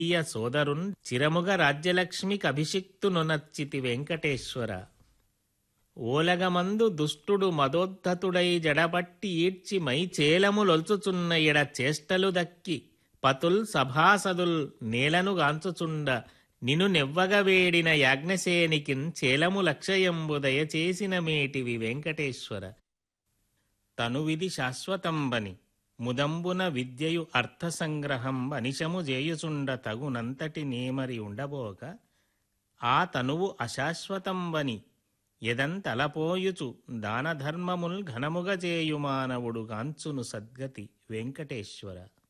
ఇయ సోదరున్ చిరముగ రాజ్యలక్ష్మికభిషిక్తునొనర్చితి వెంకటేశ్వర ఓలగమందు దుష్టుడు మదోద్ధతుడై జడబట్టి ఈడ్చి మై చేలములొల్చుచున్న ఎడ చేష్టలు దక్కి పతుల్ సభాసదుల్ నేలను గాంచుచుండ నిను నెవ్వగ వేడిన యాజ్ఞసేనికిన్ చేలము లక్ష్యంబు దయచేసిన మేటివి వెంకటేశ్వర తనువిధి శాశ్వతంబని ముదంబున విద్యయు అర్థసంగ్రహం అనిశము జేయుచుండ తగునంతటి నేమరి ఉండబోక ఆ తనువు అశాశ్వతంబని ఎదంతలపోయుచు దానధర్మముల్ ఘనముగ చేయు మానవుడు గాంచును సద్గతి వెంకటేశ్వర